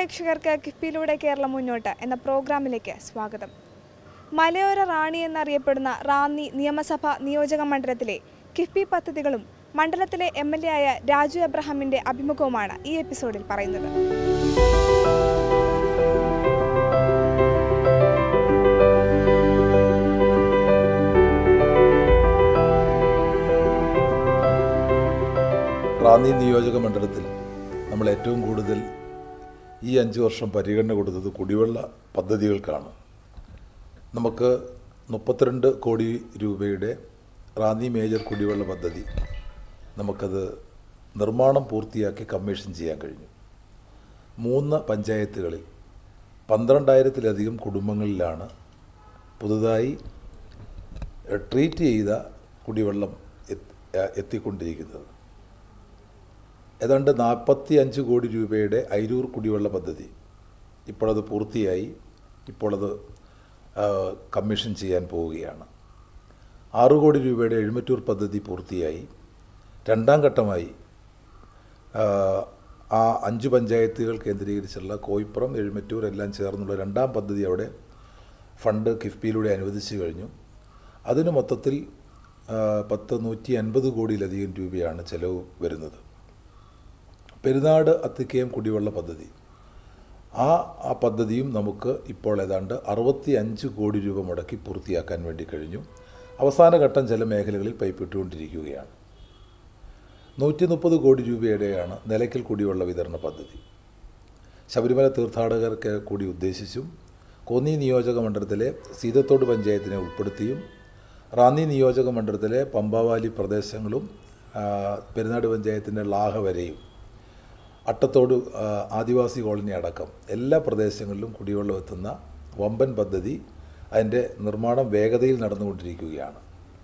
പ്രേക്ഷകർക്ക് കിഫ്ബിയിലൂടെ കേരളം മുന്നോട്ട് എന്ന പ്രോഗ്രാമിലേക്ക് സ്വാഗതം മലയോര റാണി എന്നറിയപ്പെടുന്ന റാന്നി നിയമസഭാ നിയോജക മണ്ഡലത്തിലെ കിഫ്ബി പദ്ധതികളും മണ്ഡലത്തിലെ എം എൽ എ ആയ രാജു എബ്രഹാമിന്റെ അഭിമുഖവുമാണ് ഈ എപ്പിസോഡിൽ പറയുന്നത് റാന്നി നിയോജക മണ്ഡലത്തിൽ നമ്മൾ ഏറ്റവും കൂടുതൽ ഈ അഞ്ച് വർഷം പരിഗണന കൊടുത്തത് കുടിവെള്ള പദ്ധതികൾക്കാണ് നമുക്ക് മുപ്പത്തിരണ്ട് കോടി രൂപയുടെ റാന്നി മേജർ കുടിവെള്ള പദ്ധതി നമുക്കത് നിർമ്മാണം പൂർത്തിയാക്കി കമ്മീഷൻ ചെയ്യാൻ കഴിഞ്ഞു മൂന്ന് പഞ്ചായത്തുകളിൽ പന്ത്രണ്ടായിരത്തിലധികം കുടുംബങ്ങളിലാണ് പുതുതായി എഹ്, ട്രീറ്റ് ചെയ്ത കുടിവെള്ളം എത്തി- എ- എത്തിക്കൊണ്ടിരിക്കുന്നത് ഏതാണ്ട് നാൽപ്പത്തി അഞ്ച് കോടി രൂപയുടെ അയിരൂർ കുടിവെള്ള പദ്ധതി ഇപ്പോഴത് പൂർത്തിയായി ഇപ്പോഴത് ആ, കമ്മീഷൻ ചെയ്യാൻ പോവുകയാണ് ആറ് കോടി രൂപയുടെ എഴുമറ്റൂർ പദ്ധതി പൂർത്തിയായി രണ്ടാം ഘട്ടമായി ആ, ആ അഞ്ച് പഞ്ചായത്തുകൾ കേന്ദ്രീകരിച്ചുള്ള കോയിപ്പുറം എഴുമറ്റൂർ എല്ലാം ചേർന്നുള്ള രണ്ടാം പദ്ധതി അവിടെ ഫണ്ട് കിഫ്ബിയിലൂടെ അനുവദിച്ചു കഴിഞ്ഞു അതിന് മൊത്തത്തിൽ ആ, പത്ത് നൂറ്റി അൻപത് കോടിയിലധികം രൂപയാണ് ചെലവ് വരുന്നത് പെരുന്നാട് അത്തിക്കയം കുടിവെള്ള പദ്ധതി ആ ആ പദ്ധതിയും നമുക്ക് ഇപ്പോൾ ഏതാണ്ട് അറുപത്തി അഞ്ച് കോടി രൂപ മുടക്കി പൂർത്തിയാക്കാൻ വേണ്ടി കഴിഞ്ഞു അവസാന ഘട്ടം ചില മേഖലകളിൽ പൈപ്പ് ഇട്ടുകൊണ്ടിരിക്കുകയാണ് നൂറ്റി മുപ്പത് കോടി രൂപയുടെയാണ് നിലയ്ക്കൽ കുടിവെള്ള വിതരണ പദ്ധതി ശബരിമല തീർത്ഥാടകർക്ക് കൂടി ഉദ്ദേശിച്ചും കോന്നി നിയോജക മണ്ഡലത്തിലെ സീതത്തോട് പഞ്ചായത്തിനെ ഉൾപ്പെടുത്തിയും റാന്നി നിയോജക മണ്ഡലത്തിലെ പമ്പാവാലി പ്രദേശങ്ങളും ആ, പെരുന്നാട് പഞ്ചായത്തിൻ്റെ ലാഹ വരെയും അട്ടത്തോട് ആ, ആദിവാസി കോളനി അടക്കം എല്ലാ പ്രദേശങ്ങളിലും കുടിവെള്ളം എത്തുന്ന വമ്പൻ പദ്ധതി അതിൻ്റെ നിർമ്മാണം വേഗതയിൽ നടന്നുകൊണ്ടിരിക്കുകയാണ്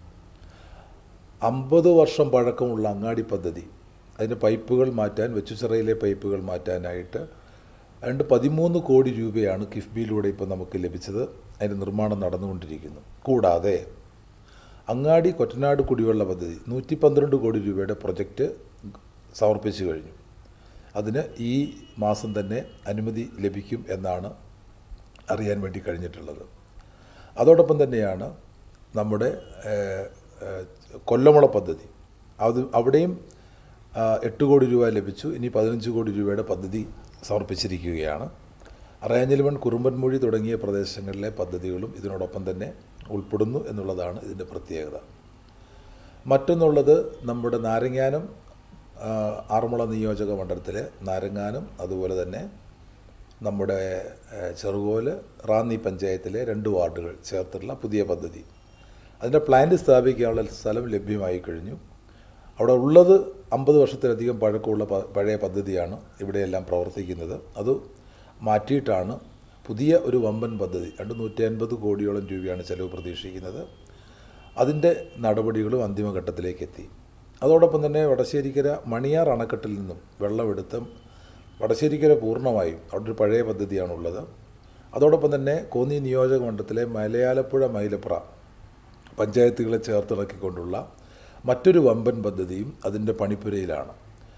അമ്പത് വർഷം പഴക്കമുള്ള അങ്ങാടി പദ്ധതി അതിൻ്റെ പൈപ്പുകൾ മാറ്റാൻ വെച്ചുച്ചിറയിലെ പൈപ്പുകൾ മാറ്റാനായിട്ട് രണ്ട് പതിമൂന്ന് കോടി രൂപയാണ് കിഫ്ബിയിലൂടെ ഇപ്പോൾ നമുക്ക് ലഭിച്ചത് അതിൻ്റെ നിർമ്മാണം നടന്നുകൊണ്ടിരിക്കുന്നു കൂടാതെ അങ്ങാടി കൊറ്റനാട് കുടിവെള്ള പദ്ധതി നൂറ്റി പന്ത്രണ്ട് കോടി രൂപയുടെ പ്രൊജക്റ്റ് സമർപ്പിച്ചു കഴിഞ്ഞു അതിന് ഈ മാസം തന്നെ അനുമതി ലഭിക്കും എന്നാണ് അറിയാൻ വേണ്ടി കഴിഞ്ഞിട്ടുള്ളത് അതോടൊപ്പം തന്നെയാണ് നമ്മുടെ ഏഹ്, ഏഹ്, കൊല്ലമുള പദ്ധതി അത് അവിടെയും ആ, എട്ട് കോടി രൂപ ലഭിച്ചു ഇനി പതിനഞ്ച് കോടി രൂപയുടെ പദ്ധതി സമർപ്പിച്ചിരിക്കുകയാണ് അറയാഞ്ഞിലുമൺ കുറുമ്പൻമൊഴി തുടങ്ങിയ പ്രദേശങ്ങളിലെ പദ്ധതികളും ഇതിനോടൊപ്പം തന്നെ ഉൾപ്പെടുന്നു എന്നുള്ളതാണ് ഇതിൻ്റെ പ്രത്യേകത മറ്റൊന്നുള്ളത് നമ്മുടെ നാരങ്ങാനം ആ, ആറന്മുള നിയോജക മണ്ഡലത്തിലെ നാരങ്ങാനം അതുപോലെ തന്നെ നമ്മുടെ ഏ, ചെറുകോല് റാന്നി പഞ്ചായത്തിലെ രണ്ട് വാർഡുകൾ ചേർത്തുള്ള പുതിയ പദ്ധതി അതിൻ്റെ പ്ലാന്റ് സ്ഥാപിക്കാനുള്ള സ്ഥലം ലഭ്യമായി കഴിഞ്ഞു അവിടെ ഉള്ളത് അമ്പത് വർഷത്തിലധികം പഴക്കമുള്ള പ- പഴയ പദ്ധതിയാണ് ഇവിടെയെല്ലാം പ്രവർത്തിക്കുന്നത് അത് മാറ്റിയിട്ടാണ് പുതിയ ഒരു വമ്പൻ പദ്ധതി രണ്ട് നൂറ്റി അൻപത് കോടിയോളം രൂപയാണ് ചെലവ് പ്രതീക്ഷിക്കുന്നത് അതിൻ്റെ നടപടികളും അന്തിമഘട്ടത്തിലേക്ക് എത്തി അതോടൊപ്പം തന്നെ വടശ്ശേരിക്കര മണിയാർ അണക്കെട്ടിൽ നിന്നും വെള്ളമെടുത്ത് വടശ്ശേരിക്കര പൂർണ്ണമായും അവിടെ ഒരു പഴയ പദ്ധതിയാണുള്ളത് അതോടൊപ്പം തന്നെ കോന്നി നിയോജക മണ്ഡലത്തിലെ മലയാലപ്പുഴ മൈലപ്ര പഞ്ചായത്തുകളെ ചേർത്തിണക്കിക്കൊണ്ടുള്ള മറ്റൊരു വമ്പൻ പദ്ധതിയും അതിൻ്റെ പണിപ്പുരയിലാണ്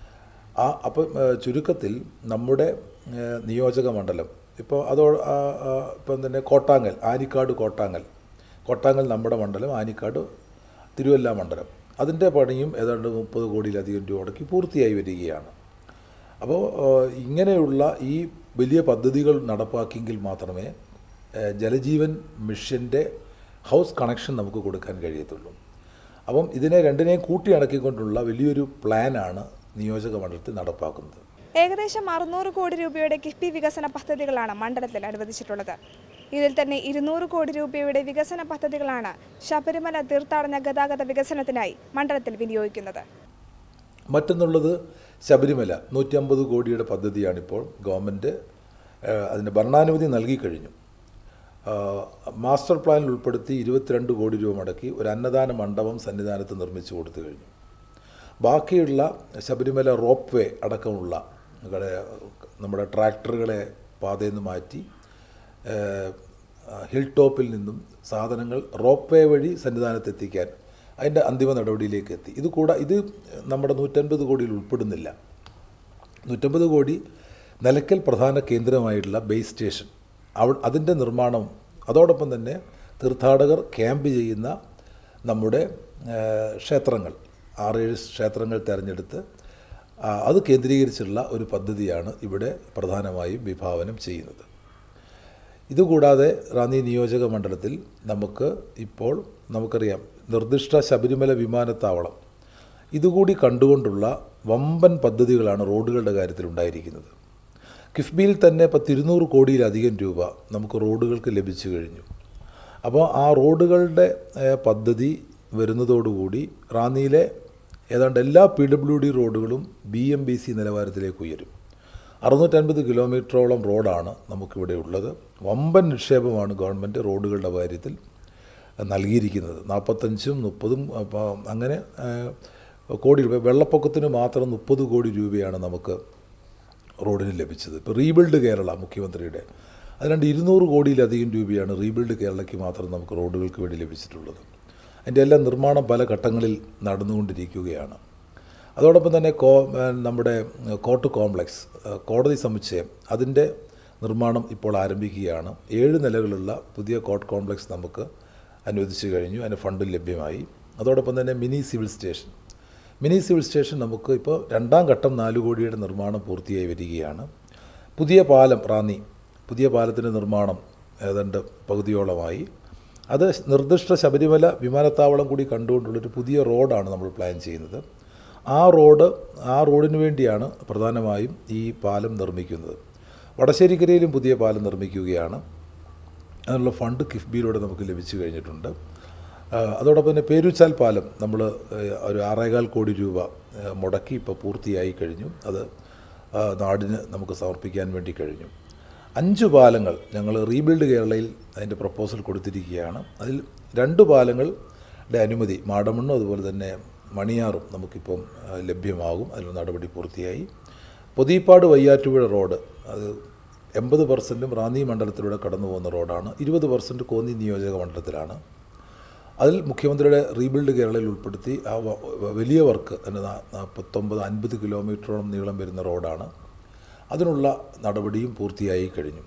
ആ അപ്പം ഏഹ്, ചുരുക്കത്തിൽ നമ്മുടെ ഏഹ്, നിയോജക മണ്ഡലം ഇപ്പോൾ അതോ ആ, ആ, ഇപ്പം തന്നെ കോട്ടാങ്ങൽ ആനിക്കാട് കോട്ടാങ്ങൽ കോട്ടാങ്ങൽ നമ്മുടെ മണ്ഡലം ആനിക്കാട് തിരുവല്ല മണ്ഡലം അതിൻ്റെ പണിയും ഏതാണ്ട് മുപ്പത് കോടിയിലധികം രൂപ മുടക്കി പൂർത്തിയായി വരികയാണ് അപ്പോൾ ഏഹ്, ഇങ്ങനെയുള്ള ഈ വലിയ പദ്ധതികൾ നടപ്പാക്കിയെങ്കിൽ മാത്രമേ ഏഹ്, ജലജീവൻ മിഷൻ്റെ ഹൗസ് കണക്ഷൻ നമുക്ക് കൊടുക്കാൻ കഴിയത്തുള്ളൂ അപ്പം ഇതിനെ രണ്ടിനെയും കൂട്ടി അടക്കിക്കൊണ്ടുള്ള വലിയൊരു പ്ലാനാണ് നിയോജക മണ്ഡലത്തിൽ നടപ്പാക്കുന്നത് ഏകദേശം അറുന്നൂറ് കോടി രൂപയുടെ കിഫ്ബി വികസന പദ്ധതികളാണ് മണ്ഡലത്തിൽ അനുവദിച്ചിട്ടുള്ളത് ഇതിൽ തന്നെ ഇരുന്നൂറ് കോടി രൂപയുടെ വികസന പദ്ധതികളാണ് ശബരിമല തീർത്ഥാടന ഗതാഗത വികസനത്തിനായി മണ്ഡലത്തിൽ വിനിയോഗിക്കുന്നത് മറ്റൊന്നുള്ളത് ശബരിമല നൂറ്റമ്പത് കോടിയുടെ പദ്ധതിയാണിപ്പോൾ ഗവൺമെൻറ് അതിന് ഭരണാനുമതി നൽകിക്കഴിഞ്ഞു ആ, മാസ്റ്റർ പ്ലാനിൽ ഉൾപ്പെടുത്തി ഇരുപത്തിരണ്ട് കോടി രൂപ മുടക്കി ഒരു അന്നദാന മണ്ഡപം സന്നിധാനത്ത് നിർമ്മിച്ചു കൊടുത്തു കഴിഞ്ഞു ബാക്കിയുള്ള ശബരിമല റോപ്പ് വേ അടക്കമുള്ള ഇവിടെ നമ്മുടെ ട്രാക്ടറുകളെ പാതയിൽ നിന്ന് മാറ്റി ഏഹ്, ഹിൽ ടോപ്പിൽ നിന്നും സാധനങ്ങൾ റോപ്പ് വേ വഴി സന്നിധാനത്ത് എത്തിക്കാൻ അതിൻ്റെ അന്തിമ നടപടിയിലേക്ക് എത്തി ഇത് കൂടാ ഇത് നമ്മുടെ നൂറ്റൻപത് കോടിയിൽ ഉൾപ്പെടുന്നില്ല നൂറ്റമ്പത് കോടി നിലയ്ക്കൽ പ്രധാന കേന്ദ്രമായിട്ടുള്ള ബേസ് സ്റ്റേഷൻ അവ അതിൻ്റെ നിർമ്മാണം അതോടൊപ്പം തന്നെ തീർത്ഥാടകർ ക്യാമ്പ് ചെയ്യുന്ന നമ്മുടെ ആ, ക്ഷേത്രങ്ങൾ ആറേഴ് ക്ഷേത്രങ്ങൾ തിരഞ്ഞെടുത്ത് ആ, അത് കേന്ദ്രീകരിച്ചുള്ള ഒരു പദ്ധതിയാണ് ഇവിടെ പ്രധാനമായും വിഭാവനം ചെയ്യുന്നത് ഇതുകൂടാതെ റാന്നി നിയോജക മണ്ഡലത്തിൽ നമുക്ക് ഇപ്പോൾ നമുക്കറിയാം നിർദ്ദിഷ്ട ശബരിമല വിമാനത്താവളം ഇതുകൂടി കണ്ടുകൊണ്ടുള്ള വമ്പൻ പദ്ധതികളാണ് റോഡുകളുടെ കാര്യത്തിൽ ഉണ്ടായിരിക്കുന്നത് കിഫ്ബിയിൽ തന്നെ പത്തിരുന്നൂറ് കോടിയിലധികം രൂപ നമുക്ക് റോഡുകൾക്ക് ലഭിച്ചു കഴിഞ്ഞു അപ്പോൾ ആ റോഡുകളുടെ ഏഹ്, പദ്ധതി വരുന്നതോടുകൂടി റാന്നിയിലെ ഏതാണ്ട് എല്ലാ പി ഡബ്ല്യു ഡി റോഡുകളും ബി എം ബി സി നിലവാരത്തിലേക്ക് ഉയരും അറുന്നൂറ്റൻപത് കിലോമീറ്ററോളം റോഡാണ് നമുക്കിവിടെ ഉള്ളത് വമ്പൻ നിക്ഷേപമാണ് ഗവൺമെൻറ് റോഡുകളുടെ കാര്യത്തിൽ നൽകിയിരിക്കുന്നത് നാൽപ്പത്തഞ്ചും മുപ്പതും അപ്പോൾ അങ്ങനെ ഏഹ്, കോടി രൂപ വെള്ളപ്പൊക്കത്തിന് മാത്രം മുപ്പത് കോടി രൂപയാണ് നമുക്ക് റോഡിന് ലഭിച്ചത് ഇപ്പോൾ റീബിൽഡ് കേരള മുഖ്യമന്ത്രിയുടെ അതിനാണ്ട് ഇരുന്നൂറ് കോടിയിലധികം രൂപയാണ് റീബിൽഡ് കേരളയ്ക്ക് മാത്രം നമുക്ക് റോഡുകൾക്ക് വേണ്ടി ലഭിച്ചിട്ടുള്ളത് അതിൻ്റെ എല്ലാം നിർമ്മാണം പല ഘട്ടങ്ങളിൽ നടന്നുകൊണ്ടിരിക്കുകയാണ് അതോടൊപ്പം തന്നെ കോ ഏഹ് നമ്മുടെ കോർട്ട് കോംപ്ലക്സ് ഏഹ് കോടതി സമുച്ചയം അതിൻ്റെ നിർമ്മാണം ഇപ്പോൾ ആരംഭിക്കുകയാണ് ഏഴ് നിലകളുള്ള പുതിയ കോർട്ട് കോംപ്ലക്സ് നമുക്ക് അനുവദിച്ചു കഴിഞ്ഞു അതിന് ഫണ്ടും ലഭ്യമായി അതോടൊപ്പം തന്നെ mini civil station mini civil station നമുക്ക് ഇപ്പോൾ രണ്ടാം ഘട്ടം നാല് കോടിയുടെ നിർമ്മാണം പൂർത്തിയായി വരികയാണ് പുതിയ പാലം റാന്നി പുതിയ പാലത്തിൻ്റെ നിർമ്മാണം ഏതാണ്ട് പകുതിയോളമായി അത് നിർദ്ദിഷ്ട ശബരിമല വിമാനത്താവളം കൂടി കണ്ടുകൊണ്ടുള്ളൊരു പുതിയ റോഡാണ് നമ്മൾ പ്ലാൻ ചെയ്യുന്നത് ആ റോഡ് ആ റോഡിന് വേണ്ടിയാണ് പ്രധാനമായും ഈ പാലം നിർമ്മിക്കുന്നത് വടശ്ശേരിക്കരയിലും പുതിയ പാലം നിർമ്മിക്കുകയാണ് അതിനുള്ള ഫണ്ട് കിഫ്ബിയിലൂടെ നമുക്ക് ലഭിച്ചു കഴിഞ്ഞിട്ടുണ്ട് ആ, അതോടൊപ്പം തന്നെ പേരുച്ചാൽ പാലം നമ്മൾ ഒരു ആറേകാൽ കോടി രൂപ ആ, മുടക്കി ഇപ്പോൾ പൂർത്തിയായി കഴിഞ്ഞു അത് ആ, നാടിന് നമുക്ക് സമർപ്പിക്കാൻ വേണ്ടി കഴിഞ്ഞു അഞ്ച് പാലങ്ങൾ ഞങ്ങൾ റീബിൽഡ് കേരളയിൽ അതിൻ്റെ പ്രപ്പോസൽ കൊടുത്തിരിക്കുകയാണ് അതിൽ രണ്ട് പാലങ്ങളുടെ അനുമതി മാടമണ്ണും അതുപോലെ തന്നെ മണിയാറും നമുക്കിപ്പം ആ, ലഭ്യമാകും അതിനുള്ള നടപടി പൂർത്തിയായി പൊതിപ്പാട് വയ്യാറ്റുപുഴ റോഡ് അത് എൺപത് പെർസെൻറ്റും റാന്നി മണ്ഡലത്തിലൂടെ കടന്നു പോകുന്ന റോഡാണ് ഇരുപത് പെർസെൻറ്റ് കോന്നി നിയോജക മണ്ഡലത്തിലാണ് അതിൽ മുഖ്യമന്ത്രിയുടെ റീബിൽഡ് കേരളയിൽ ഉൾപ്പെടുത്തി ആ വ- വ- വലിയ വർക്ക് അതിന് നാ- നാൽപ്പത്തൊമ്പത് അൻപത് കിലോമീറ്ററോളം നീളം വരുന്ന റോഡാണ് അതിനുള്ള നടപടിയും പൂർത്തിയായി കഴിഞ്ഞു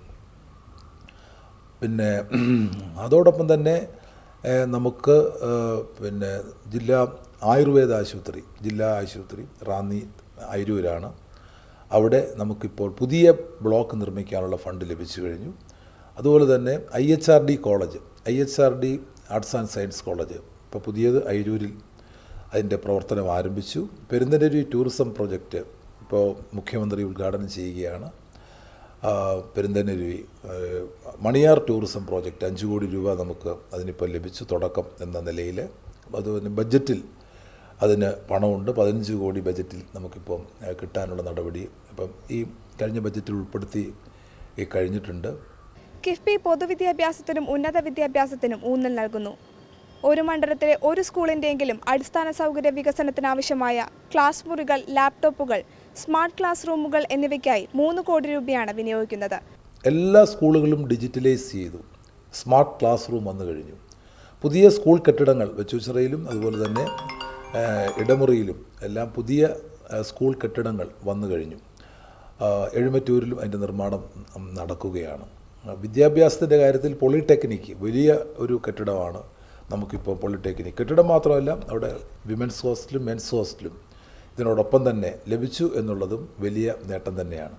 പിന്നെ അതോടൊപ്പം തന്നെ ഏഹ്, നമുക്ക് ഏഹ്, പിന്നെ ജില്ലാ ആയുർവേദ ആശുപത്രി ജില്ലാ ആശുപത്രി റാന്നി അയിരൂരാണ് അവിടെ നമുക്കിപ്പോൾ പുതിയ ബ്ലോക്ക് നിർമ്മിക്കാനുള്ള ഫണ്ട് ലഭിച്ചു കഴിഞ്ഞു അതുപോലെ തന്നെ I H R D college I H R D arts and science college ഇപ്പോൾ പുതിയത് അയിരൂരിൽ അതിൻ്റെ പ്രവർത്തനം ആരംഭിച്ചു പെരുന്തലൂരി ടൂറിസം പ്രൊജക്റ്റ് ഇപ്പോൾ മുഖ്യമന്ത്രി ഉദ്ഘാടനം ചെയ്യുകയാണ് ആ, പെരുന്തന്നരുവി ആ, മണിയാർ ടൂറിസം പ്രോജക്റ്റ് അഞ്ച് കോടി രൂപ നമുക്ക് അതിനിപ്പോൾ ലഭിച്ചു തുടക്കം എന്ന നിലയിൽ അതുപോലെ ബഡ്ജറ്റിൽ അതിന് പണമുണ്ട് പതിനഞ്ച് കോടി ബജറ്റിൽ നമുക്കിപ്പം ആ, കിട്ടാനുള്ള നടപടി ഇപ്പം ഈ കഴിഞ്ഞ ബജറ്റിൽ ഉൾപ്പെടുത്തി ഈ കഴിഞ്ഞിട്ടുണ്ട് കിഫ്ബി പൊതുവിദ്യാഭ്യാസത്തിനും ഉന്നത വിദ്യാഭ്യാസത്തിനും ഊന്നൽ നൽകുന്നു ഒരു മണ്ഡലത്തിലെ ഒരു സ്കൂളിൻ്റെയെങ്കിലും അടിസ്ഥാന സൗകര്യ വികസനത്തിനാവശ്യമായ ക്ലാസ് മുറികൾ ലാപ്ടോപ്പുകൾ സ്മാർട്ട് ക്ലാസ് റൂമുകൾ എന്നിവയ്ക്കായി മൂന്ന് കോടി രൂപയാണ് വിനിയോഗിക്കുന്നത് എല്ലാ സ്കൂളുകളും ഡിജിറ്റലൈസ് ചെയ്തു സ്മാർട്ട് ക്ലാസ് റൂം വന്നു കഴിഞ്ഞു പുതിയ സ്കൂൾ കെട്ടിടങ്ങൾ വെച്ചൂച്ചിറയിലും അതുപോലെ തന്നെ ആ, ഇടമുറിയിലും എല്ലാം പുതിയ ആ, സ്കൂൾ കെട്ടിടങ്ങൾ വന്നു കഴിഞ്ഞു ആ, എഴുമറ്റൂരിലും അതിൻ്റെ നിർമ്മാണം ഉം, നടക്കുകയാണ് ആ, വിദ്യാഭ്യാസത്തിൻ്റെ കാര്യത്തിൽ പോളിടെക്നിക്ക് വലിയ ഒരു കെട്ടിടമാണ് നമുക്കിപ്പോൾ പോളിടെക്നിക് കെട്ടിടം മാത്രമല്ല അവിടെ വിമൻസ് ഹോസ്റ്റലും മെൻസ് ഹോസ്റ്റലും ഇതിനോടൊപ്പം തന്നെ ലഭിച്ചു എന്നുള്ളതും വലിയ നേട്ടം തന്നെയാണ്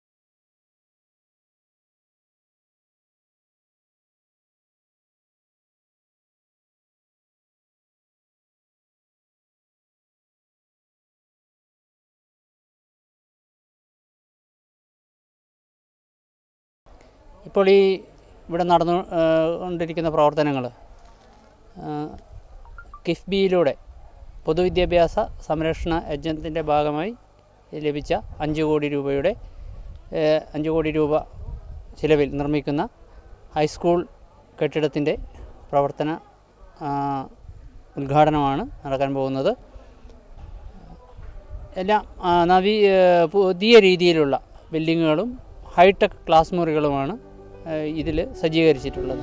ഇപ്പോൾ ഈ ഇവിടെ നടന്നു ആ, കൊണ്ടിരിക്കുന്ന പ്രവർത്തനങ്ങൾ കിഫ്ബിയിലൂടെ പൊതുവിദ്യാഭ്യാസ സംരക്ഷണ യജ്ഞത്തിൻ്റെ ഭാഗമായി ലഭിച്ച അഞ്ച് കോടി രൂപയുടെ ഏ, അഞ്ച് കോടി രൂപ ചിലവിൽ നിർമ്മിക്കുന്ന ഹൈസ്കൂൾ കെട്ടിടത്തിൻ്റെ പ്രവർത്തന ആ, ഉദ്ഘാടനമാണ് നടക്കാൻ പോകുന്നത് എല്ലാം ആ, നവീ ഏ, പുതിയ രീതിയിലുള്ള ബിൽഡിങ്ങുകളും ഹൈടെക് ക്ലാസ് മുറികളുമാണ് ഇതിൽ സജ്ജീകരിച്ചിട്ടുള്ളത്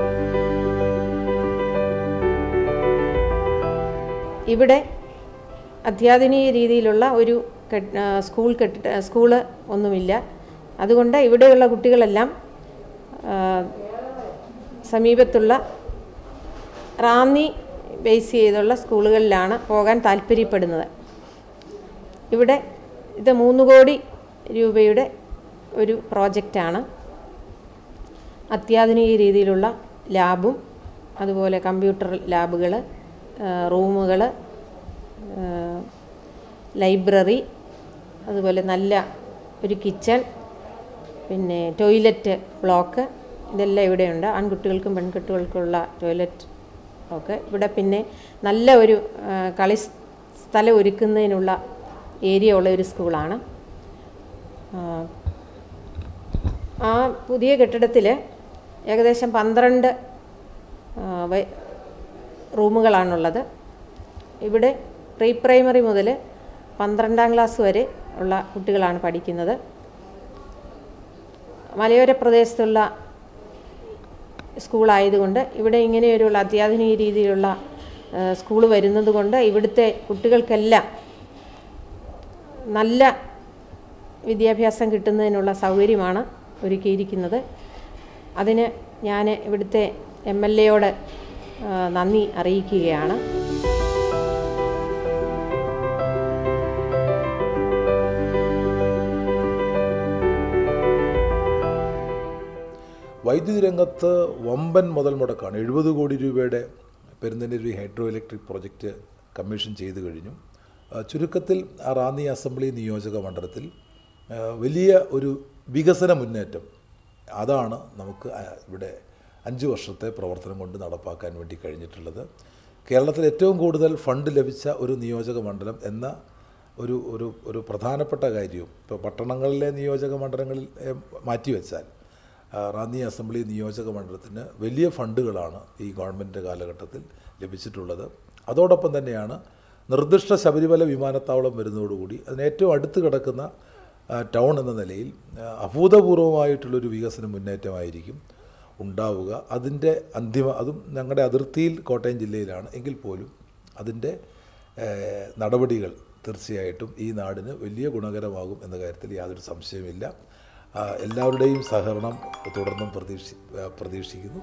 ഇവിടെ അത്യാധുനിക രീതിയിലുള്ള ഒരു കെട്ട്- ആ, സ്കൂൾ കെട്ടിട സ്കൂള് ഒന്നുമില്ല അതുകൊണ്ട് ഇവിടെയുള്ള കുട്ടികളെല്ലാം ആ, സമീപത്തുള്ള റാന്നി ബേസ് ചെയ്തുള്ള സ്കൂളുകളിലാണ് പോകാൻ താല്പര്യപ്പെടുന്നത് ഇവിടെ ഇത് മൂന്ന് കോടി രൂപയുടെ ഒരു പ്രോജക്റ്റാണ് അത്യാധുനിക രീതിയിലുള്ള ലാബും അതുപോലെ കമ്പ്യൂട്ടർ ലാബുകൾ റൂമുകൾ ലൈബ്രറി അതുപോലെ നല്ല ഒരു കിച്ചൺ പിന്നെ ടോയ്ലറ്റ് ബ്ലോക്ക് ഇതെല്ലാം ഇവിടെയുണ്ട് ആൺകുട്ടികൾക്കും പെൺകുട്ടികൾക്കുള്ള ടോയ്ലറ്റ് ഒക്കെ ഇവിടെ പിന്നെ നല്ല ഒരു ആ, കളി സ്- സ്ഥലം ഒരുക്കുന്നതിനുള്ള ഏരിയ ഉള്ള ഒരു സ്കൂളാണ് ആ, ആ പുതിയ കെട്ടിടത്തിൽ ഏകദേശം പന്ത്രണ്ട് ആ, വൈ- റൂമുകളാണുള്ളത് ഇവിടെ പ്രീ പ്രൈമറി മുതൽ പന്ത്രണ്ടാം ക്ലാസ് വരെ ഉള്ള കുട്ടികളാണ് പഠിക്കുന്നത് മലയോര പ്രദേശത്തുള്ള സ്കൂളായതുകൊണ്ട് ഇവിടെ ഇങ്ങനെയൊരു അത്യാധുനിക രീതിയിലുള്ള സ്കൂൾ വരുന്നത് കൊണ്ട് ഇവിടുത്തെ കുട്ടികൾക്കെല്ലാം നല്ല വിദ്യാഭ്യാസം കിട്ടുന്നതിനുള്ള സൗകര്യമാണ് ഒരുക്കിയിരിക്കുന്നത് അതിന് ഞാൻ ഇവിടുത്തെ എം എൽ എയോട് നന്ദി അറിയിക്കുകയാണ് വൈദ്യുതി രംഗത്ത് വമ്പൻ മുതൽ മുടക്കാണ് എഴുപത് കോടി രൂപയുടെ പെരുന്തന്നൂരി ഹൈഡ്രോ ഇലക്ട്രിക് പ്രോജക്റ്റ് കമ്മീഷൻ ചെയ്തു കഴിഞ്ഞു ആ, ചുരുക്കത്തിൽ ആ റാന്നി അസംബ്ലി നിയോജക മണ്ഡലത്തിൽ ആ, വലിയ ഒരു വികസന മുന്നേറ്റം അതാണ് നമുക്ക് ആ, ഇവിടെ അഞ്ച് വർഷത്തെ പ്രവർത്തനം കൊണ്ട് നടപ്പാക്കാൻ വേണ്ടി കഴിഞ്ഞിട്ടുള്ളത് കേരളത്തിൽ ഏറ്റവും കൂടുതൽ ഫണ്ട് ലഭിച്ച ഒരു നിയോജക മണ്ഡലം എന്ന ഒരു ഒരു ഒരു പ്രധാനപ്പെട്ട കാര്യവും ഇപ്പോൾ പട്ടണങ്ങളിലെ നിയോജക മണ്ഡലങ്ങളിൽ ഏ, മാറ്റിവെച്ചാൽ ആ, റാന്നി അസംബ്ലി നിയോജക മണ്ഡലത്തിന് വലിയ ഫണ്ടുകളാണ് ഈ ഗവൺമെൻറ് കാലഘട്ടത്തിൽ ലഭിച്ചിട്ടുള്ളത് അതോടൊപ്പം തന്നെയാണ് നിർദ്ദിഷ്ട ശബരിമല വിമാനത്താവളം വരുന്നതോടുകൂടി അതിന് ഏറ്റവും അടുത്ത് കിടക്കുന്ന ആ, ടൗൺ എന്ന നിലയിൽ ആ, അഭൂതപൂർവമായിട്ടുള്ളൊരു വികസന മുന്നേറ്റമായിരിക്കും ഉണ്ടാവുക അതിൻ്റെ അന്തിമ അതും ഞങ്ങളുടെ അതിർത്തിയിൽ കോട്ടയം ജില്ലയിലാണ് എങ്കിൽ പോലും അതിൻ്റെ ഏഹ്, നടപടികൾ തീർച്ചയായിട്ടും ഈ നാടിന് വലിയ ഗുണകരമാകും എന്ന കാര്യത്തിൽ യാതൊരു സംശയമില്ല ആ, എല്ലാവരുടെയും സഹകരണം തുടർന്നും പ്രതീക്ഷി ആ, പ്രതീക്ഷിക്കുന്നു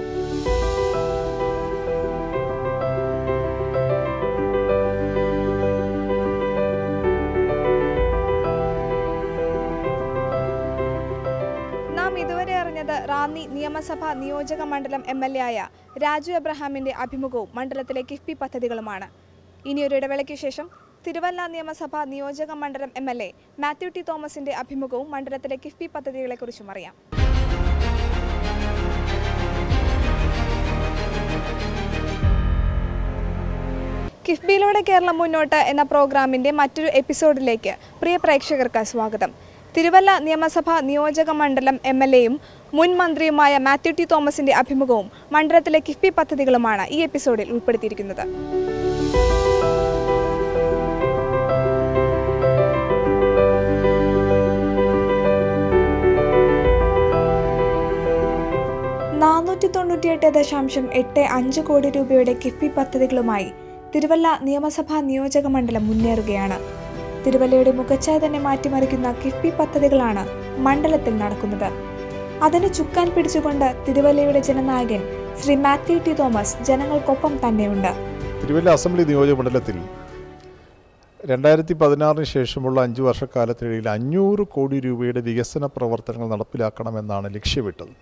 നാം ഇതുവരെ അറിഞ്ഞത് റാന്നി നിയമസഭാ നിയോജക മണ്ഡലം എം എൽ എ ആയ രാജു എബ്രഹാമിന്റെ അഭിമുഖവും മണ്ഡലത്തിലെ കിഫ്ബി പദ്ധതികളുമാണ് ഇനിയൊരു ഇടവേളയ്ക്ക് ശേഷം തിരുവല്ല നിയമസഭാ നിയോജക മണ്ഡലം M L A Mathew T തോമസിന്റെ അഭിമുഖവും മണ്ഡലത്തിലെ കിഫ്ബി പദ്ധതികളെക്കുറിച്ചും അറിയാം കിഫ്ബിയിലൂടെ കേരളം മുന്നോട്ട് എന്ന പ്രോഗ്രാമിന്റെ മറ്റൊരു എപ്പിസോഡിലേക്ക് പ്രിയ പ്രേക്ഷകർക്ക് സ്വാഗതം തിരുവല്ല നിയമസഭാ നിയോജക മണ്ഡലം എം എൽ എയും മുൻ മന്ത്രിയുമായ മാത്യു ടി തോമസിന്റെ അഭിമുഖവും മണ്ഡലത്തിലെ കിഫ്ബി പദ്ധതികളുമാണ് ഈ എപ്പിസോഡിൽ ഉൾപ്പെടുത്തിയിരിക്കുന്നത് നാനൂറ്റി തൊണ്ണൂറ്റിയെട്ട് ദശാംശം എട്ട് അഞ്ച് കോടി രൂപയുടെ കിഫ്ബി പദ്ധതികളുമായി തിരുവല്ല നിയമസഭാ നിയോജക മണ്ഡലം മുന്നേറുകയാണ് തിരുവല്ലയുടെ മുഖച്ഛായ തന്നെ മാറ്റിമറിക്കുന്ന കിഫ്ബി പദ്ധതികളാണ് മണ്ഡലത്തിൽ നടക്കുന്നത് അതിന് ചുക്കാൻ പിടിച്ചുകൊണ്ട് തിരുവല്ലയുടെ ജനനായകൻ ശ്രീ മാത്യു ടി തോമസ് ജനങ്ങൾക്കൊപ്പം തന്നെയുണ്ട് തിരുവല്ല അസംബ്ലി നിയോജക മണ്ഡലത്തിൽ രണ്ടായിരത്തി പതിനാറിന് ശേഷമുള്ള അഞ്ച് വർഷക്കാലത്തിനിടയിൽ അഞ്ഞൂറ് കോടി രൂപയുടെ വികസന പ്രവർത്തനങ്ങൾ നടപ്പിലാക്കണമെന്നാണ് ലക്ഷ്യമിട്ടത്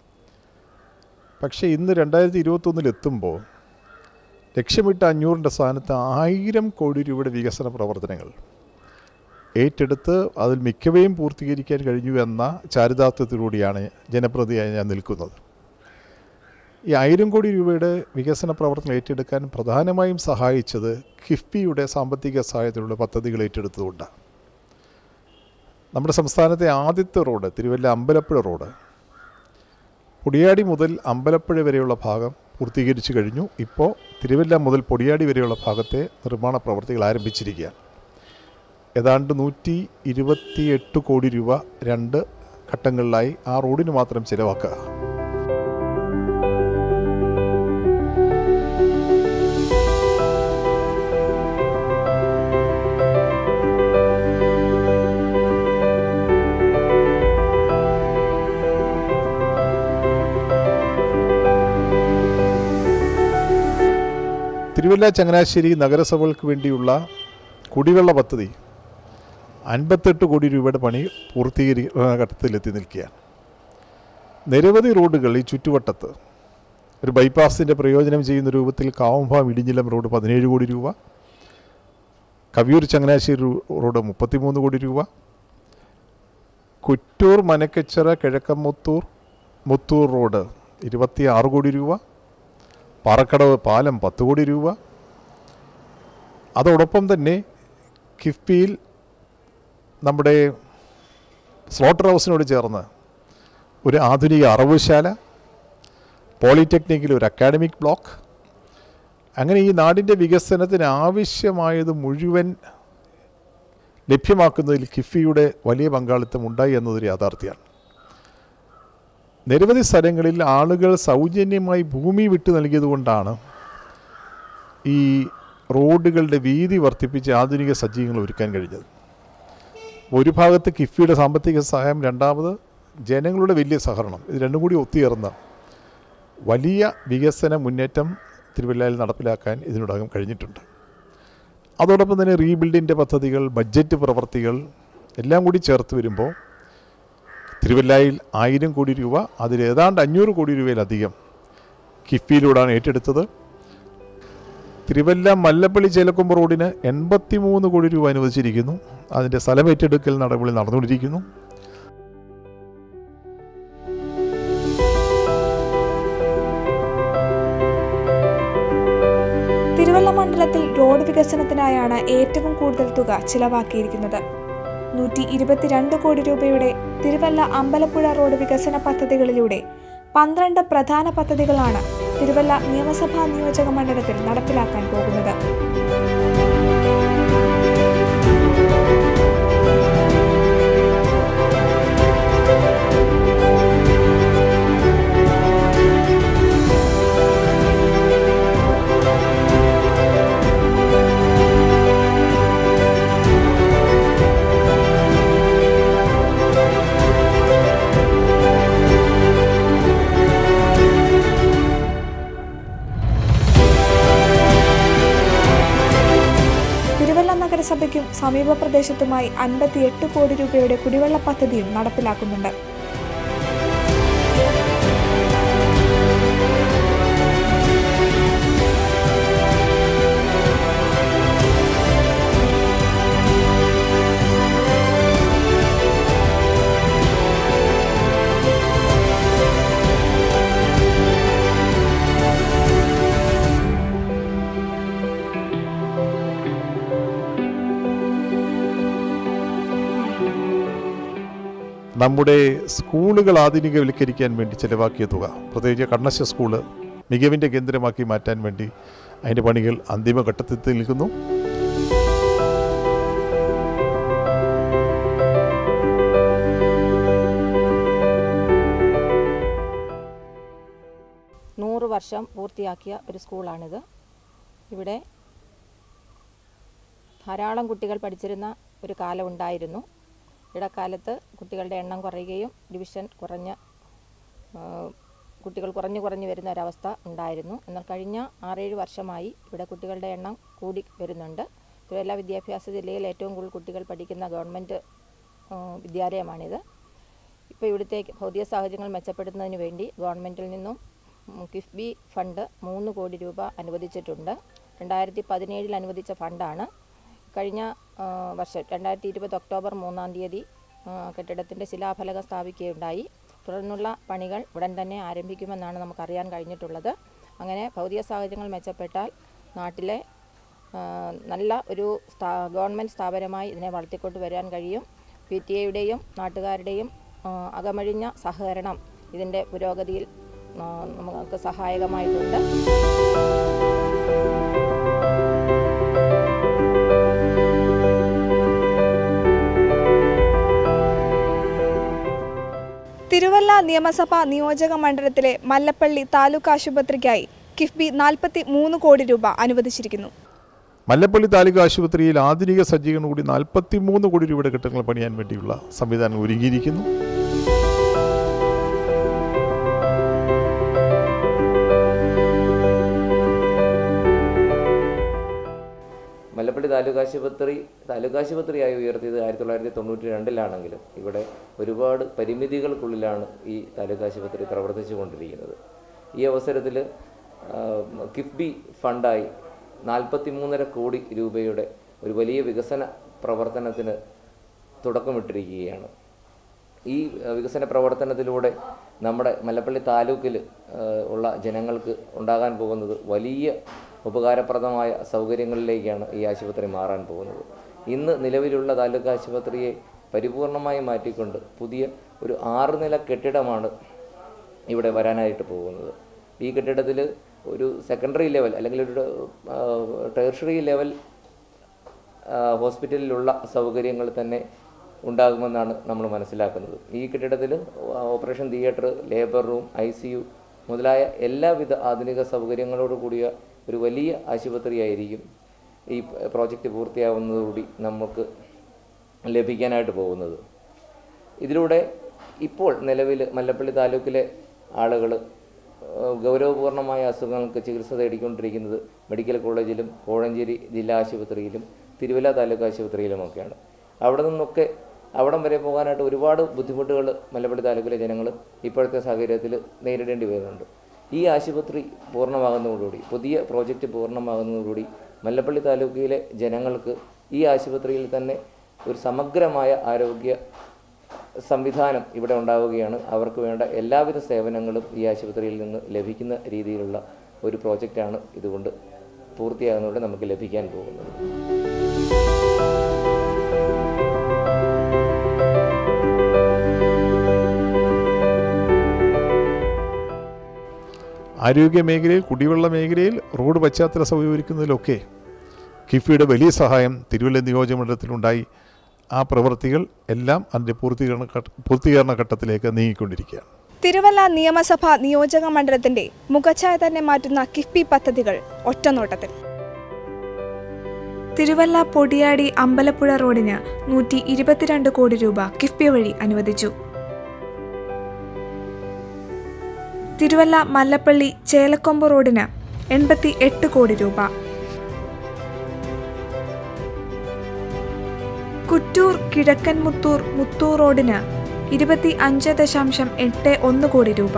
പക്ഷേ ഇന്ന് രണ്ടായിരത്തി ഇരുപത്തൊന്നിൽ എത്തുമ്പോൾ ലക്ഷ്യമിട്ട അഞ്ഞൂറിൻ്റെ സ്ഥാനത്ത് ആയിരം കോടി രൂപയുടെ വികസന പ്രവർത്തനങ്ങൾ ഏറ്റെടുത്ത് അതിൽ മിക്കവയും പൂർത്തീകരിക്കാൻ കഴിഞ്ഞു എന്ന ചാരിതാർത്ഥ്യത്തിലൂടെയാണ് ജനപ്രതിയായി ഞാൻ നിൽക്കുന്നത് ഈ ആയിരം കോടി രൂപയുടെ വികസന പ്രവർത്തനം ഏറ്റെടുക്കാൻ പ്രധാനമായും സഹായിച്ചത് കിഫ്ബിയുടെ സാമ്പത്തിക സഹായത്തിലുള്ള പദ്ധതികൾ ഏറ്റെടുത്തതുകൊണ്ടാണ് നമ്മുടെ സംസ്ഥാനത്തെ ആദ്യത്തെ റോഡ് തിരുവല്ല അമ്പലപ്പുഴ റോഡ് പൊടിയാടി മുതൽ അമ്പലപ്പുഴ വരെയുള്ള ഭാഗം പൂർത്തീകരിച്ചു കഴിഞ്ഞു ഇപ്പോൾ തിരുവല്ല മുതൽ പൊടിയാടി വരെയുള്ള ഭാഗത്തെ നിർമ്മാണ പ്രവർത്തികൾ ആരംഭിച്ചിരിക്കുകയാണ് ഏതാണ്ട് നൂറ്റി ഇരുപത്തിയെട്ട് കോടി രൂപ രണ്ട് ഘട്ടങ്ങളിലായി ആ റോഡിന് മാത്രം ചിലവാക്കുക തിരുവല്ല ചങ്ങനാശ്ശേരി നഗരസഭകൾക്ക് വേണ്ടിയുള്ള കുടിവെള്ള പദ്ധതി അൻപത്തെട്ട് കോടി രൂപയുടെ പണി പൂർത്തീകരി ഘട്ടത്തിലെത്തി നിൽക്കുകയാണ് നിരവധി റോഡുകൾ ഈ ചുറ്റുവട്ടത്ത് ഒരു ബൈപ്പാസിൻ്റെ പ്രയോജനം ചെയ്യുന്ന രൂപത്തിൽ കാവുംഭാം ഇടിഞ്ഞിലം റോഡ് പതിനേഴ് കോടി രൂപ കവിയൂർ ചങ്ങനാശ്ശേരി റൂ- റോഡ് മുപ്പത്തിമൂന്ന് കോടി രൂപ കുറ്റൂർ മനക്കച്ചിറ കിഴക്കമുത്തൂർ മുത്തൂർ റോഡ് ഇരുപത്തി ആറ് കോടി രൂപ പാറക്കടവ് പാലം പത്ത് കോടി രൂപ അതോടൊപ്പം തന്നെ കിഫ്ബിയിൽ നമ്മുടെ സ്ലോട്ടർ ഹൗസിനോട് ചേർന്ന് ഒരു ആധുനിക അറവുശാല പോളിടെക്നിക്കിൽ ഒരു അക്കാഡമിക് ബ്ലോക്ക് അങ്ങനെ ഈ നാടിൻ്റെ വികസനത്തിന് ആവശ്യമായത് മുഴുവൻ ലഭ്യമാക്കുന്നതിൽ കിഫിയുടെ വലിയ പങ്കാളിത്തം ഉണ്ടായി എന്നതൊരു യാഥാർത്ഥ്യമാണ് നിരവധി സ്ഥലങ്ങളിൽ ആളുകൾ സൗജന്യമായി ഭൂമി വിട്ടു നൽകിയതുകൊണ്ടാണ് ഈ റോഡുകളുടെ വീതി വർദ്ധിപ്പിച്ച് ആധുനിക സജ്ജീകരണങ്ങൾ ഒരുക്കാൻ കഴിഞ്ഞത് ഒരു ഭാഗത്ത് കിഫിയുടെ സാമ്പത്തിക സഹായം രണ്ടാമത് ജനങ്ങളുടെ വലിയ സഹകരണം ഇത് രണ്ടും കൂടി ഒത്തുചേർന്ന വലിയ വികസന മുന്നേറ്റം തിരുവല്ലയിൽ നടപ്പിലാക്കാൻ ഇതിനോടകം കഴിഞ്ഞിട്ടുണ്ട് അതോടൊപ്പം തന്നെ റീബിൽഡിൻ്റെ പദ്ധതികൾ ബഡ്ജറ്റ് പ്രവർത്തികൾ എല്ലാം കൂടി ചേർത്ത് വരുമ്പോൾ തിരുവല്ലയിൽ ആയിരം കോടി രൂപ അതിൽ ഏതാണ്ട് അഞ്ഞൂറ് കോടി രൂപയിലധികം കിഫ്ബിയിലൂടെയാണ് ഏറ്റെടുത്തത് തിരുവല്ല മല്ലപ്പള്ളി ചേലക്കൊമ്പ് റോഡിന് എൺപത്തി മൂന്ന് കോടി രൂപ അനുവദിച്ചിരിക്കുന്നു അതിൻ്റെ സ്ഥലം ഏറ്റെടുക്കൽ നടപടി നടന്നുകൊണ്ടിരിക്കുന്നു തിരുവല്ല മണ്ഡലത്തിൽ റോഡ് വികസനത്തിനായാണ് ഏറ്റവും കൂടുതൽ തുക ചിലവാക്കിയിരിക്കുന്നത് നൂറ്റി ഇരുപത്തിരണ്ട് കോടി രൂപയുടെ തിരുവല്ല അമ്പലപ്പുഴ റോഡ് വികസന പദ്ധതികളിലൂടെ പന്ത്രണ്ട് പ്രധാന പദ്ധതികളാണ് തിരുവല്ല നിയമസഭാ നിയോജക മണ്ഡലത്തിൽ നടപ്പിലാക്കാൻ പോകുന്നത് തിരുവല്ല നഗരസഭയ്ക്കും സമീപ പ്രദേശത്തുമായി അൻപത്തിയെട്ട് കോടി രൂപയുടെ കുടിവെള്ള പദ്ധതിയും നടപ്പിലാക്കുന്നുണ്ട് നമ്മുടെ സ്കൂളുകൾ ആധുനികവൽക്കരിക്കാൻ വേണ്ടി ചിലവാക്കിയ തുക പ്രത്യേകിച്ച് കണ്ണശ സ്കൂള് മികവിൻ്റെ കേന്ദ്രമാക്കി മാറ്റാൻ വേണ്ടി അതിൻ്റെ പണികൾ അന്തിമഘട്ടത്തിൽ നിൽക്കുന്നു നൂറ് വർഷം പൂർത്തിയാക്കിയ ഒരു സ്കൂളാണിത് ഇവിടെ ധാരാളം കുട്ടികൾ പഠിച്ചിരുന്ന ഒരു കാലം ഉണ്ടായിരുന്നു ഇടക്കാലത്ത് കുട്ടികളുടെ എണ്ണം കുറയുകയും ഡിവിഷൻ കുറഞ്ഞ ആ, കുട്ടികൾ കുറഞ്ഞു കുറഞ്ഞു വരുന്ന ഒരവസ്ഥ ഉണ്ടായിരുന്നു എന്നാൽ കഴിഞ്ഞ ആറേഴ് വർഷമായി ഇവിടെ കുട്ടികളുടെ എണ്ണം കൂടി വരുന്നുണ്ട് തിരുവല്ല വിദ്യാഭ്യാസ ജില്ലയിൽ ഏറ്റവും കൂടുതൽ കുട്ടികൾ പഠിക്കുന്ന ഗവൺമെൻറ് ആ, വിദ്യാലയമാണിത് ഇപ്പോൾ ഇവിടുത്തെ ഭൗതിക സാഹചര്യങ്ങൾ മെച്ചപ്പെടുത്തുന്നതിന് വേണ്ടി ഗവൺമെൻറ്റിൽ നിന്നും ഉം, കിഫ്ബി ഫണ്ട് മൂന്ന് കോടി രൂപ അനുവദിച്ചിട്ടുണ്ട് രണ്ടായിരത്തി പതിനേഴിൽ അനുവദിച്ച ഫണ്ടാണ് കഴിഞ്ഞ ആ, വർഷം രണ്ടായിരത്തി ഇരുപത് ഒക്ടോബർ മൂന്നാം തീയതി ആ, കെട്ടിടത്തിൻ്റെ ശിലാഫലകം സ്ഥാപിക്കുകയുണ്ടായി തുടർന്നുള്ള പണികൾ ഉടൻ തന്നെ ആരംഭിക്കുമെന്നാണ് നമുക്കറിയാൻ കഴിഞ്ഞിട്ടുള്ളത് അങ്ങനെ ഭൗതിക സാഹചര്യങ്ങൾ മെച്ചപ്പെട്ടാൽ നാട്ടിലെ ആ, നല്ല ഒരു സ്ഥാ ഗവൺമെൻറ് സ്ഥാപനമായി ഇതിനെ വളർത്തിക്കൊണ്ട് വരാൻ കഴിയും പി ടി എയുടെയും നാട്ടുകാരുടെയും ആ, അകമഴിഞ്ഞ സഹകരണം ഇതിൻ്റെ പുരോഗതിയിൽ ആ, നമുക്ക് സഹായകമായിട്ടുണ്ട് തിരുവല്ല നിയമസഭാ നിയോജക മണ്ഡലത്തിലെ മല്ലപ്പള്ളി താലൂക്ക് ആശുപത്രിക്കായി കിഫ്ബി നാൽപ്പത്തി മൂന്ന് കോടി രൂപ അനുവദിച്ചിരിക്കുന്നു മല്ലപ്പള്ളി താലൂക്ക് ആശുപത്രിയിൽ ആധുനിക സജ്ജീകരണം കൂടി നാൽപ്പത്തി മൂന്ന് കോടി രൂപയുടെ കെട്ടിടങ്ങൾ പണിയാൻ വേണ്ടിയുള്ള സംവിധാനം ഒരുങ്ങിയിരിക്കുന്നു താലൂക്ക് ആശുപത്രി താലൂക്ക് ആശുപത്രിയായി ഉയർത്തിയത് ആയിരത്തി തൊള്ളായിരത്തി തൊണ്ണൂറ്റി രണ്ടിലാണെങ്കിലും ഇവിടെ ഒരുപാട് പരിമിതികൾക്കുള്ളിലാണ് ഈ താലൂക്ക് ആശുപത്രി പ്രവർത്തിച്ചു കൊണ്ടിരിക്കുന്നത് ഈ അവസരത്തിൽ കിഫ്ബി ഫണ്ടായി നാൽപ്പത്തി മൂന്നര കോടി രൂപയുടെ ഒരു വലിയ വികസന പ്രവർത്തനത്തിന് തുടക്കമിട്ടിരിക്കുകയാണ് ഈ അഹ്, വികസന പ്രവർത്തനത്തിലൂടെ നമ്മുടെ മല്ലപ്പള്ളി താലൂക്കിൽ അഹ്, ഉള്ള ജനങ്ങൾക്ക് ഉണ്ടാകാൻ പോകുന്നത് വലിയ ഉപകാരപ്രദമായ സൗകര്യങ്ങളിലേക്കാണ് ഈ ആശുപത്രി മാറാൻ പോകുന്നത് ഇന്ന് നിലവിലുള്ള താലൂക്ക് ആശുപത്രിയെ പരിപൂർണമായി മാറ്റിക്കൊണ്ട് പുതിയ ഒരു ആറ് നില കെട്ടിടമാണ് ഇവിടെ വരാനായിട്ട് പോകുന്നത് ഈ കെട്ടിടത്തിൽ ഒരു സെക്കൻഡറി ലെവൽ അല്ലെങ്കിൽ ഒരു ടേർഷറി ലെവൽ ആ, ഹോസ്പിറ്റലിലുള്ള സൗകര്യങ്ങൾ തന്നെ ഉണ്ടാകുമെന്നാണ് നമ്മൾ മനസ്സിലാക്കുന്നത് ഈ കെട്ടിടത്തിൽ operation theatre labour room I C U മുതലായ എല്ലാവിധ ആധുനിക സൗകര്യങ്ങളോട് കൂടിയ ഒരു വലിയ ആശുപത്രിയായിരിക്കും ഈ പ്രോജക്റ്റ് പൂർത്തിയാവുന്നതോടുകൂടി നമുക്ക് ലഭിക്കാനായിട്ട് പോകുന്നത് ഇതിലൂടെ ഇപ്പോൾ നിലവിൽ മല്ലപ്പള്ളി താലൂക്കിലെ ആളുകൾ ഗൗരവപൂർണമായ അസുഖങ്ങൾക്ക് ചികിത്സ തേടിക്കൊണ്ടിരിക്കുന്നത് മെഡിക്കൽ കോളേജിലും കോഴഞ്ചേരി ജില്ലാ ആശുപത്രിയിലും തിരുവല്ല താലൂക്ക് ആശുപത്രിയിലുമൊക്കെയാണ് അവിടെ നിന്നൊക്കെ അവിടം വരെ പോകാനായിട്ട് ഒരുപാട് ബുദ്ധിമുട്ടുകൾ മല്ലപ്പള്ളി താലൂക്കിലെ ജനങ്ങൾ ഇപ്പോഴത്തെ സാഹചര്യത്തിൽ നേരിടേണ്ടി വരുന്നുണ്ട് ഈ ആശുപത്രി പൂർണ്ണമാകുന്നതോടുകൂടി പുതിയ പ്രോജക്റ്റ് പൂർണ്ണമാകുന്നതോടുകൂടി മല്ലപ്പള്ളി താലൂക്കിലെ ജനങ്ങൾക്ക് ഈ ആശുപത്രിയിൽ തന്നെ ഒരു സമഗ്രമായ ആരോഗ്യ സംവിധാനം ഇവിടെ ഉണ്ടാവുകയാണ് അവർക്ക് വേണ്ട എല്ലാവിധ സേവനങ്ങളും ഈ ആശുപത്രിയിൽ നിന്ന് ലഭിക്കുന്ന രീതിയിലുള്ള ഒരു പ്രോജക്റ്റാണ് ഇതുകൊണ്ട് പൂർത്തിയാകുന്നതോടെ നമുക്ക് ലഭിക്കാൻ പോകുന്നത് ആരോഗ്യ മേഖലയിൽ കുടിവെള്ള മേഖലയിൽ റോഡ് പശ്ചാത്തല സൗകര്യമൊരുക്കുന്നതിലൊക്കെ കിഫിയുടെ വലിയ സഹായം തിരുവല്ല നിയോജകമണ്ഡലത്തിലുണ്ടായി ആ പ്രവൃത്തികൾ എല്ലാം അതിൻ്റെ പൂർത്തീകരണ ഘട്ട പൂർത്തീകരണ ഘട്ടത്തിലേക്ക് നീങ്ങിക്കൊണ്ടിരിക്കുകയാണ് തിരുവല്ല നിയമസഭാ നിയോജക മണ്ഡലത്തിന്റെ മുഖച്ഛായ തന്നെ മാറ്റുന്ന കിഫ്ബി പദ്ധതികൾ ഒറ്റനോട്ടത്തിൽ തിരുവല്ല പൊടിയാടി അമ്പലപ്പുഴ റോഡിന് നൂറ്റി ഇരുപത്തിരണ്ട് കോടി രൂപ കിഫ്ബി വഴി അനുവദിച്ചു തിരുവല്ല മല്ലപ്പള്ളി ചേലക്കൊമ്പ് റോഡിന് എൺപത്തി എട്ട് കോടി രൂപ കുറ്റൂർ കിഴക്കൻമുത്തൂർ മുത്തൂർ റോഡിന് ഇരുപത്തി അഞ്ച് ദശാംശം എട്ട് ഒന്ന് കോടി രൂപ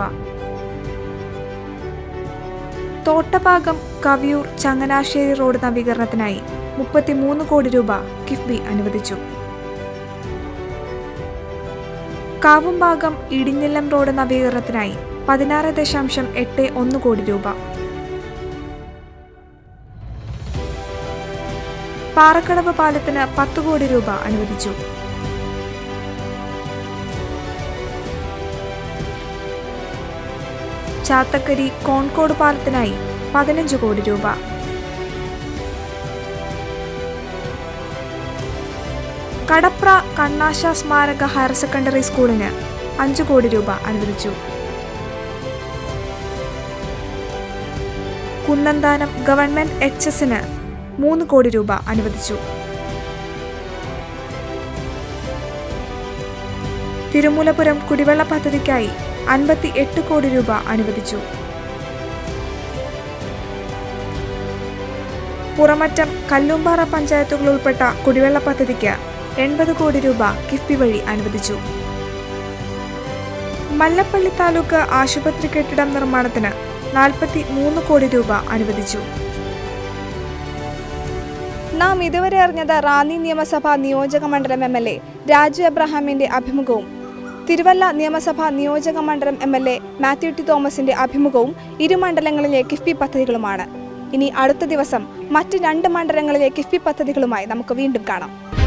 തോട്ടഭാഗം കവിയൂർ ചങ്ങനാശ്ശേരി റോഡ് നവീകരണത്തിനായി മുപ്പത്തിമൂന്ന് കോടി രൂപ കിഫ്ബി അനുവദിച്ചു കാവുംഭാഗം ഇടിഞ്ഞില്ലം റോഡ് നവീകരണത്തിനായി പതിനാറ് ദശാംശം എട്ട് ഒന്ന് കോടി രൂപ പാറക്കടവ് പാലത്തിന് പത്ത് കോടി രൂപ അനുവദിച്ചു ചാത്തക്കരി കോൺകോട് പാലത്തിനായി പതിനഞ്ച് കോടി രൂപ കടപ്ര കണ്ണാശ സ്മാരക ഹയർ സെക്കൻഡറി സ്കൂളിന് അഞ്ച് കോടി രൂപ അനുവദിച്ചു കുന്നന്താനം ഗവൺമെന്റ് എച്ച് എസിന് മൂന്ന് കോടി രൂപ അനുവദിച്ചു തിരുമൂലപുരം കുടിവെള്ള പദ്ധതിക്കായി അൻപത്തി എട്ട് കോടി രൂപ അനുവദിച്ചു പുറമറ്റം കല്ലുംപാറ പഞ്ചായത്തുകൾ ഉൾപ്പെട്ട കുടിവെള്ള പദ്ധതിക്ക് എൺപത് കോടി രൂപ കിഫ്ബി വഴി അനുവദിച്ചു മല്ലപ്പള്ളി താലൂക്ക് ആശുപത്രി കെട്ടിടം നിർമ്മാണത്തിന് നാൽപ്പത്തി മൂന്ന് കോടി രൂപ അനുവദിച്ചു നാം ഇതുവരെ അറിഞ്ഞത് റാന്നി നിയമസഭാ നിയോജക മണ്ഡലം എം എൽ എ രാജു എബ്രഹാമിന്റെ അഭിമുഖവും തിരുവല്ല നിയമസഭാ നിയോജക മണ്ഡലം M L A Mathew T തോമസിന്റെ അഭിമുഖവും ഇരു മണ്ഡലങ്ങളിലെ കിഫ്ബി പദ്ധതികളുമാണ് ഇനി അടുത്ത ദിവസം മറ്റ് രണ്ട് മണ്ഡലങ്ങളിലെ കിഫ്ബി പദ്ധതികളുമായി നമുക്ക് വീണ്ടും കാണാം